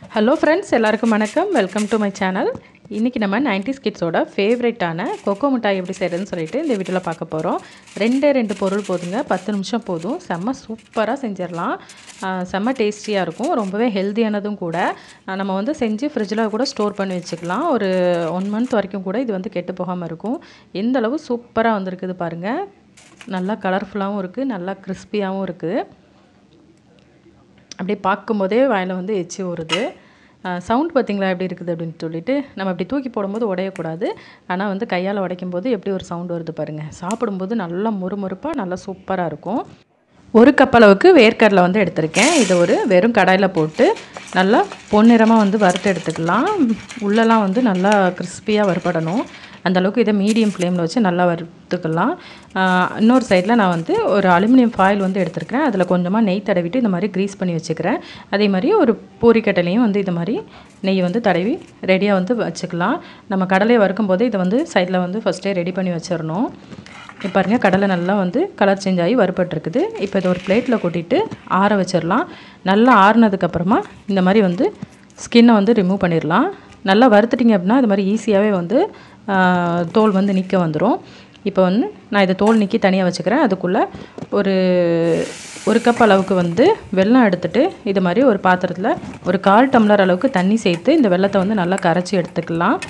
hello friends எல்லாருக்கும் வணக்கம் welcome to my channel இன்றைக்கி நம்ம 90s கிட்ஸோட ஃபேவரட்டான கொக்கோ மிட்டாய் எப்படி செய்கிறதுன்னு சொல்லிட்டு இந்த வீடியோவில் பார்க்க போகிறோம் ரெண்டே ரெண்டு பொருள் போதுங்க பத்து நிமிஷம் போதும் செம்ம சூப்பராக செஞ்சிடலாம் ஆஹ் செம்ம டேஸ்டியாக இருக்கும் ரொம்பவே ஹெல்த்தியானதும் கூட ஆஹ் நம்ம வந்து செஞ்சு ஃப்ரிட்ஜில் கூட ஸ்டோர் பண்ணி வச்சுக்கலாம் ஒரு ஒன் மந்த் வரைக்கும் கூட இது வந்து கெட்டு போகாமல் இருக்கும் எந்த அளவு சூப்பராக வந்திருக்குது பாருங்கள் நல்லா கலர்ஃபுல்லாகவும் இருக்குது நல்லா கிறிஸ்பியாகவும் இருக்குது அப்படியே பார்க்கும்போதே வாயில் வந்து எச்சி வருது சவுண்ட் பார்த்தீங்களா எப்படி இருக்குது அப்படின்னு சொல்லிட்டு நம்ம இப்படி தூக்கி போடும்போது உடையக்கூடாது ஆனால் வந்து கையால் உடைக்கும் போது எப்படி ஒரு சவுண்ட் வருது பாருங்கள் சாப்பிடும்போது நல்லா முறுமுறுப்பாக நல்லா சூப்பராக இருக்கும் ஒரு கப் அளவுக்கு வேர்க்கடலை வந்து எடுத்திருக்கேன் இதை ஒரு வெறும் கடாயில் போட்டு நல்லா பொன்னிறமாக வந்து வறுத்து எடுத்துக்கலாம் உள்ளெல்லாம் வந்து நல்லா கிறிஸ்பியாக வறுபடணும் அந்த அளவுக்கு இதை மீடியம் ஃப்ளேமில் வச்சு நல்லா வறுத்துக்கலாம் ஆஹ் இன்னொரு சைடில் நான் வந்து ஒரு அலுமினியம் ஃபாயில் வந்து எடுத்துருக்கிறேன் அதில் கொஞ்சமாக நெய் தடவிட்டு இந்த மாதிரி க்ரீஸ் பண்ணி வச்சுக்கிறேன் அதே மாதிரி ஒரு பூரிக்கட்டலையும் வந்து இது மாதிரி நெய் வந்து தடவி ரெடியாக வந்து வச்சுக்கலாம் நம்ம கடலையை வறுக்கும் போது இதை வந்து சைடில் வந்து ஃபஸ்ட்டே ரெடி பண்ணி வச்சிடணும் இப்போ பாருங்கள் கடலை நல்லா வந்து கலர் சேஞ்ச் ஆகி வறுபட்டுருக்குது இப்போ இதை ஒரு பிளேட்டில் கொட்டிட்டு ஆற வச்சிடலாம் நல்லா ஆறுனதுக்கப்புறமா இந்த மாதிரி வந்து ஸ்கின்னை வந்து ரிமூவ் பண்ணிடலாம் நல்லா வறுத்துட்டிங்க அப்படின்னா இது மாதிரி ஈஸியாகவே வந்து ஆஹ், தோல் வந்து நிற்க வந்துடும் இப்போ வந்து நான் இதை தோல் நீக்கி தனியாக வச்சுக்கிறேன் அதுக்குள்ளே ஒரு ஒரு கப் அளவுக்கு வந்து வெல்லம் எடுத்துட்டு இது மாதிரி ஒரு பாத்திரத்தில் ஒரு கால் டம்ளர் அளவுக்கு தண்ணி சேர்த்து இந்த வெல்லத்தை வந்து நல்லா கரைச்சி எடுத்துக்கலாம்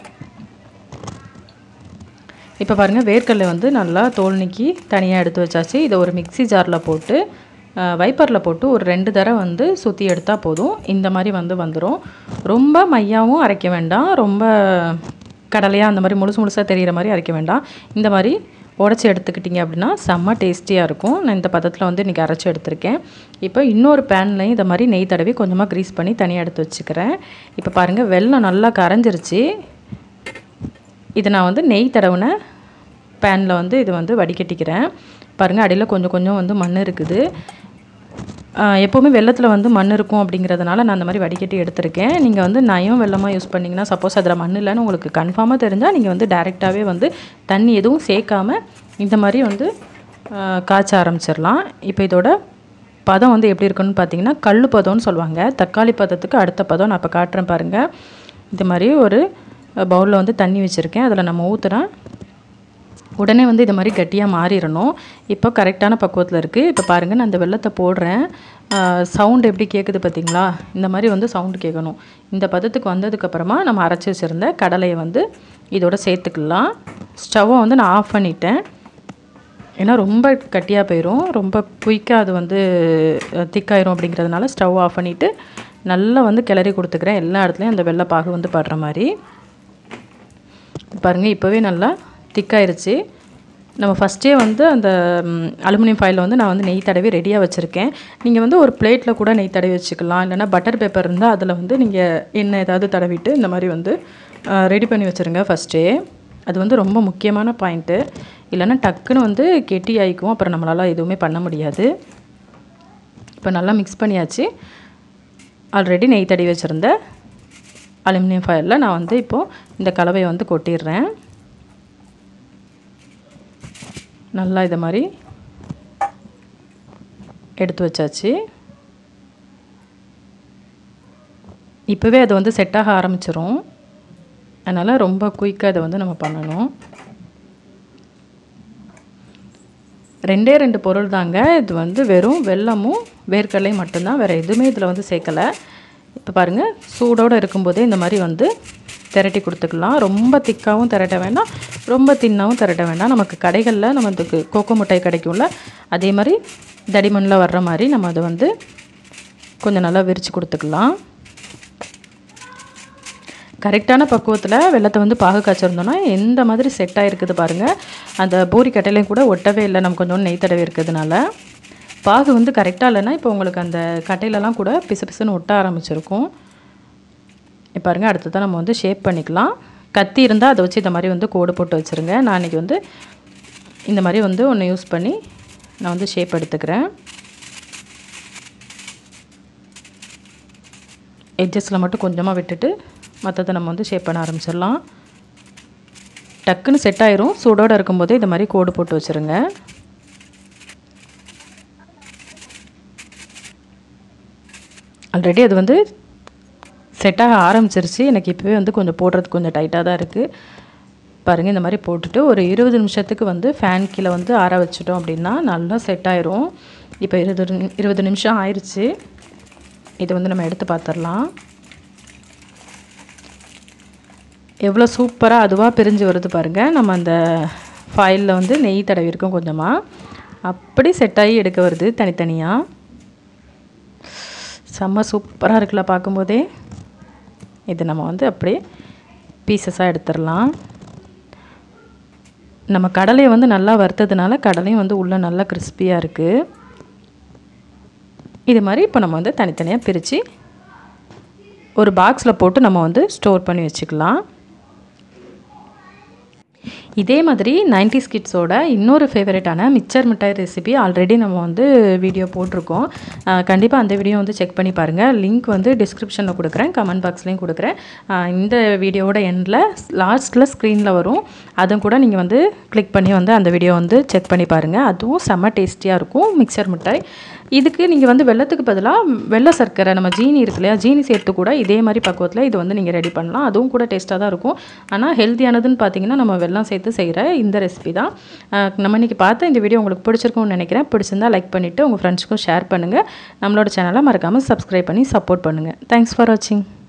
இப்போ பாருங்கள் வேர்க்கடலை வந்து நல்லா தோல் நீக்கி தனியாக எடுத்து வச்சாச்சு இதை ஒரு மிக்ஸி ஜாரில் போட்டு வைப்பரில் போட்டு ஒரு ரெண்டு தடவை வந்து சுற்றி எடுத்தால் போதும் இந்த மாதிரி வந்து வந்துடும் ரொம்ப மையாவும் அரைக்க வேண்டாம் ரொம்ப கடலையாக அந்த மாதிரி முழுசு முழுசாக தெரிகிற மாதிரி அரைக்க வேண்டாம் இந்த மாதிரி உடச்சி எடுத்துக்கிட்டிங்க அப்படின்னா செம்ம டேஸ்டியாக இருக்கும் நான் இந்த பதத்தில் வந்து இன்றைக்கி அரைச்சி எடுத்திருக்கேன் இப்போ இன்னொரு பேன்லையும் இதை மாதிரி நெய் தடவி கொஞ்சமாக க்ரீஸ் பண்ணி தனியாக எடுத்து வச்சுக்கிறேன் இப்போ பாருங்கள் வெல்லம் நல்லா கரைஞ்சிருச்சு இதை நான் வந்து நெய் தடவின பேனில் வந்து இது வந்து வடிகட்டிக்கிறேன் பாருங்கள் அடியில் கொஞ்சம் கொஞ்சம் வந்து மண் இருக்குது ஆஹ் எப்போவுமே வெள்ளத்தில் வந்து மண் இருக்கும் அப்படிங்கிறதுனால நான் அந்த மாதிரி வடிகட்டி எடுத்திருக்கேன் நீங்கள் வந்து நயம் வெள்ளமாக யூஸ் பண்ணிங்கன்னா சப்போஸ் அதில் மண் இல்லைன்னு உங்களுக்கு கன்ஃபார்மாக தெரிஞ்சால் நீங்கள் வந்து டைரெக்டாகவே வந்து தண்ணி எதுவும் சேர்க்காம இந்த மாதிரி வந்து ஆஹ் காய்ச்ச ஆரம்பிச்சிடலாம் இப்போ இதோட பதம் வந்து எப்படி இருக்குன்னு பார்த்தீங்கன்னா கல் பதம்னு சொல்லுவாங்க தக்காளி பதத்துக்கு அடுத்த பதம் நான் இப்போ காட்டுறேன் பாருங்கள் இது மாதிரி ஒரு பவுலில் வந்து தண்ணி வச்சுருக்கேன் அதில் நம்ம ஊற்றுறேன் உடனே வந்து இது மாதிரி கட்டியாக மாறிடணும் இப்போ கரெக்டான பக்குவத்தில் இருக்குது இப்போ பாருங்கள் நான் இந்த வெள்ளத்தை போடுறேன் சவுண்ட் எப்படி கேட்குது பார்த்தீங்களா இந்த மாதிரி வந்து சவுண்டு கேட்கணும் இந்த பதத்துக்கு வந்ததுக்கப்புறமா நம்ம அரைச்சி வச்சுருந்த கடலையை வந்து இதோட சேர்த்துக்கலாம் ஸ்டவ்வை வந்து நான் ஆஃப் பண்ணிட்டேன் ஏன்னா ரொம்ப கட்டியாக போயிடும் ரொம்ப குயிக்காக அது வந்து திக்காயிரும் அப்படிங்கிறதுனால ஸ்டவ் ஆஃப் பண்ணிவிட்டு நல்லா வந்து கிளறி கொடுத்துக்கிறேன் எல்லா இடத்துலையும் அந்த வெள்ளைப்பாகு வந்து படுற மாதிரி பாருங்கள் இப்போவே நல்லா திக்காயிருச்சு நம்ம ஃபஸ்ட்டே வந்து அந்த அலுமினியம் ஃபாயிலில் வந்து நான் வந்து நெய் தடவி ரெடியாக வச்சுருக்கேன் நீங்கள் வந்து ஒரு பிளேட்டில் கூட நெய் தடவி வச்சுக்கலாம் இல்லைன்னா பட்டர் பேப்பர் இருந்தால் அதில் வந்து நீங்கள் எண்ணெய் ஏதாவது தடவிட்டு இந்த மாதிரி வந்து ரெடி பண்ணி வச்சுருங்க ஃபஸ்ட்டே அது வந்து ரொம்ப முக்கியமான பாயிண்ட்டு இல்லைன்னா டக்குன்னு வந்து கெட்டி ஆகிக்கும் அப்புறம் நம்மளால் எதுவுமே பண்ண முடியாது இப்போ நல்லா மிக்ஸ் பண்ணியாச்சு ஆல்ரெடி நெய் தடவி வச்சுருந்த அலுமினியம் ஃபாயிலில் நான் வந்து இப்போது இந்த கலவையை வந்து கொட்டிடுறேன் நல்லா இதை மாதிரி எடுத்து வச்சாச்சு இப்போவே அது வந்து செட் ஆக ஆரம்பிச்சிரும் அதனால் ரொம்ப குயிக்காக இதை வந்து நம்ம பண்ணணும் ரெண்டே ரெண்டு பொருள் தாங்க இது வந்து வெறும் வெல்லமும் வேர்க்கடலையும் மட்டும்தான் வேறு எதுவுமே இதில் வந்து சேர்க்கலை இப்போ பாருங்கள் சூடோடு இருக்கும்போதே இந்த மாதிரி வந்து திரட்டி கொடுத்துக்கலாம் ரொம்ப திக்காகவும் திரட்ட வேண்டாம் ரொம்ப தின்னாவும் திரட்ட வேண்டாம் நமக்கு கடைகளில் நம்ம இதுக்கு கோகோ மிட்டாய் கிடைக்கும்ல அதே மாதிரி தடிமண்ணில் வர்ற மாதிரி நம்ம அதை வந்து கொஞ்சம் நல்லா விரித்து கொடுத்துக்கலாம் கரெக்டான பக்குவத்தில் வெள்ளத்தை வந்து பாகு காய்ச்சிருந்தோன்னா எந்த மாதிரி செட் ஆகிருக்குது பாருங்கள் அந்த பூரி கட்டையிலையும் கூட ஒட்டவே இல்லை நம்ம கொஞ்சம் நெய் தடவை இருக்கிறதுனால பாகு வந்து கரெக்டாக இல்லைன்னா இப்போ உங்களுக்கு அந்த கட்டையிலலாம் கூட பிசு பிசுன்னு ஒட்ட ஆரம்பிச்சிருக்கும் இப்போ பாருங்கள் அடுத்து தான் நம்ம வந்து ஷேப் பண்ணிக்கலாம் கத்தி இருந்தால் அதை வச்சு இந்த மாதிரி வந்து கோடு போட்டு வச்சுருங்க நான் இன்றைக்கி வந்து இந்த மாதிரி வந்து ஒன்று யூஸ் பண்ணி நான் வந்து ஷேப் எடுத்துக்கிறேன் எட்ஜஸில் மட்டும் கொஞ்சமாக விட்டுட்டு மற்றதை நம்ம வந்து ஷேப் பண்ண ஆரம்பிச்சிடலாம் டக்குன்னு செட் ஆயிரும் சூடோடு இருக்கும்போதே இந்த மாதிரி கோடு போட்டு வச்சுருங்க ஆல்ரெடி அது வந்து செட் ஆக ஆரம்பிச்சிருச்சு எனக்கு இப்போவே வந்து கொஞ்சம் போடுறதுக்கு கொஞ்சம் டைட்டாக தான் இருக்குது பாருங்கள் இந்த மாதிரி போட்டுட்டு ஒரு இருபது நிமிஷத்துக்கு வந்து ஃபேன் கீழே வந்து ஆற வச்சிட்டோம் அப்படின்னா நல்லா செட் ஆயிரும் இப்போ இருபது நி- இருபது நிமிஷம் ஆயிடுச்சு இதை வந்து நம்ம எடுத்து பார்த்துடலாம் எவ்வளோ சூப்பராக அதுவாக பிரிஞ்சு வருது பாருங்கள் நம்ம அந்த ஃபாயிலில் வந்து நெய் தடவி இருக்கோம் கொஞ்சமாக அப்படி செட் ஆகி எடுக்க வருது தனித்தனியாக செம்ம சூப்பராக இருக்குல்ல பார்க்கும்போதே இது நம்ம வந்து அப்படியே பீசஸாக எடுத்துடலாம் நம்ம கடலையை வந்து நல்லா வறுத்ததுனால கடலையும் வந்து உள்ளே நல்லா கிறிஸ்பியாக இருக்குது இது மாதிரி இப்போ நம்ம வந்து தனித்தனியாக பிரித்து ஒரு பாக்ஸில் போட்டு நம்ம வந்து ஸ்டோர் பண்ணி வச்சுக்கலாம் இதே மாதிரி 90s கிட்ஸோட இன்னொரு ஃபேவரட்டான மிக்சர் மிட்டாய் ரெசிபி ஆல்ரெடி நம்ம வந்து வீடியோ போட்டிருக்கோம் கண்டிப்பாக அந்த வீடியோ வந்து செக் பண்ணி பாருங்கள் லிங்க் வந்து டிஸ்கிரிப்ஷனில் கொடுக்குறேன் கமெண்ட் பாக்ஸ்லேயும் கொடுக்குறேன் ஆஹ் இந்த வீடியோவோட எண்டில் லாஸ்ட்டில் ஸ்க்ரீனில் வரும் அதுவும் கூட நீங்கள் வந்து கிளிக் பண்ணி வந்து அந்த வீடியோ வந்து செக் பண்ணி பாருங்கள் அதுவும் செம்ம டேஸ்டியாக இருக்கும் மிக்சர் மிட்டாய் இதுக்கு நீங்கள் வந்து வெள்ளத்துக்கு பதிலாக வெள்ளை சர்க்கரை நம்ம ஜீனி இருக்கு இல்லையா ஜீனி சேர்த்து கூட இதே மாதிரி பக்குவத்தில் இது வந்து நீங்கள் ரெடி பண்ணலாம் அதுவும் கூட டேஸ்ட்டாக தான் இருக்கும் ஆனால் ஹெல்த்தியானதுன்னு பார்த்தீங்கன்னா நம்ம வெல்லம் சேர்த்து செய்கிற இந்த ரெசிபி தான் அஹ் நம்ம இன்றைக்கி பார்த்த இந்த வீடியோ உங்களுக்கு பிடிச்சிருக்கும்னு நினைக்கிறேன் பிடிச்சிருந்தா லைக் பண்ணிவிட்டு உங்கள் ஃப்ரெண்ட்ஸ்க்கும் ஷேர் பண்ணுங்கள் நம்மளோட சேனலை மறக்காமல் சப்ஸ்கிரைப் பண்ணி சப்போர்ட் பண்ணுங்கள் தேங்க்ஸ் ஃபார் வாட்சிங்